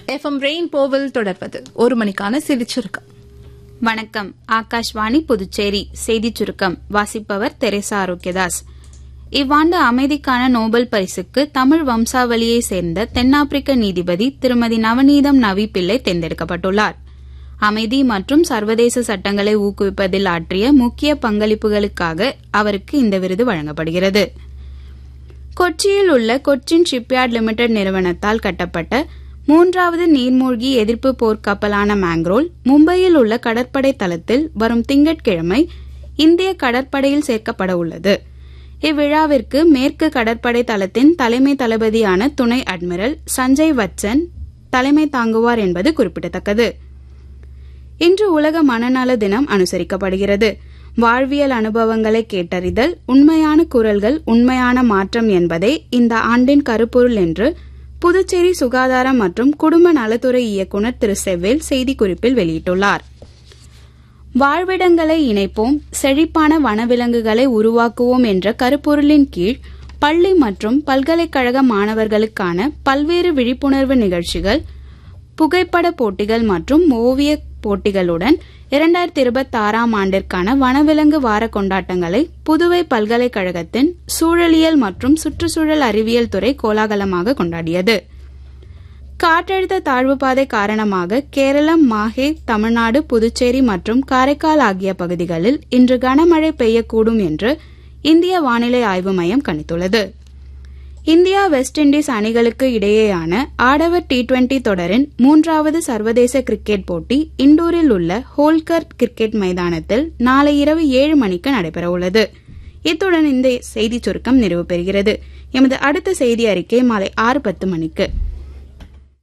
FM rain போவில் தொடர்வது ஒரு மணிக்கான சிரிச்சுருக்கம் வணக்கம் ஆகாஷ்வாணி புதுச்சேரி செய்திச் சுருக்கம் வாசிப்பவர் தெரேசா ஆரோக்கியதாஸ் இவ்வாண்டு அமைதிக்கான நோபல் பரிசுக்கு தமிழ் வம்சாவளியைச் சேர்ந்த தென்னாப்பிரிக்க நீதிபதி திருமதி நவநீதம் நவி பிள்ளை தேர்ந்தெடுக்கப்பட்டுள்ளார் அமைதி மற்றும் சர்வதேச சட்டங்களை ஊக்குவிப்பதில் ஆற்றிய முக்கிய பங்களிப்புகளுக்காக அவருக்கு இந்த விருது வழங்கப்படுகிறது கொச்சியில் உள்ள கொச்சின் ஷிப்யார்ட் லிமிடெட் நிறுவனத்தால் கட்டப்பட்ட மூன்றாவது நீர்மூழ்கி எதிர்ப்பு போர்க்கப்பலான மேங்க்ரோல் மும்பையில் உள்ள கடற்படை தளத்தில் வரும் திங்கட்கிழமை இந்திய கடற்படையில் சேர்க்கப்பட உள்ளது இவ்விழாவிற்கு மேற்கு கடற்படை தளத்தின் தலைமை தளபதியான துணை அட்மிரல் சஞ்சய் வச்சன் தலைமை தாங்குவார் என்பது குறிப்பிடத்தக்கது இன்று உலக மனநல தினம் அனுசரிக்கப்படுகிறது வாழ்வியல் அனுபவங்களை கேட்டறிதல் உண்மையான குரல்கள் உண்மையான மாற்றம் என்பதே இந்த ஆண்டின் கருப்பொருள் என்று புதுச்சேரி சுகாதாரம் மற்றும் குடும்ப நலத்துறை இயக்குநர் திரு செவ்வேல் செய்திக்குறிப்பில் வெளியிட்டுள்ளார் வாழ்விடங்களை இணைப்போம் செழிப்பான வனவிலங்குகளை உருவாக்குவோம் என்ற கருப்பொருளின் கீழ் பள்ளி மற்றும் பல்கலைக்கழக மாணவர்களுக்கான பல்வேறு விழிப்புணர்வு நிகழ்ச்சிகள் புகைப்பட போட்டிகள் மற்றும் ஓவிய போட்டிகளுடன் இரண்டாயிரத்தி இருபத்தி ஆறாம் ஆண்டிற்கான வனவிலங்கு வார கொண்டாட்டங்களை புதுவை பல்கலைக்கழகத்தின் சூழலியல் மற்றும் சுற்றுச்சூழல் அறிவியல் துறை கோலாகலமாக கொண்டாடியது காற்றழுத்த தாழ்வு பாதை காரணமாக கேரளம் மாஹே தமிழ்நாடு புதுச்சேரி மற்றும் காரைக்கால் ஆகிய பகுதிகளில் இன்று கனமழை பெய்யக்கூடும் என்று இந்திய வானிலை ஆய்வு மையம் கணித்துள்ளது இந்தியா வெஸ்ட் இண்டீஸ் அணிகளுக்கு இடையேயான ஆடவர் டி டுவெண்டி தொடரின் மூன்றாவது சர்வதேச கிரிக்கெட் போட்டி இண்டூரில் உள்ள ஹோல்கர் கிரிக்கெட் மைதானத்தில் நாளை இரவு ஏழு மணிக்கு நடைபெறவுள்ளது இத்துடன் இந்த செய்திச் சுருக்கம் நிறைவு பெறுகிறது எமது அடுத்த செய்தி அறிக்கை மாலை ஆறு பத்து மணிக்கு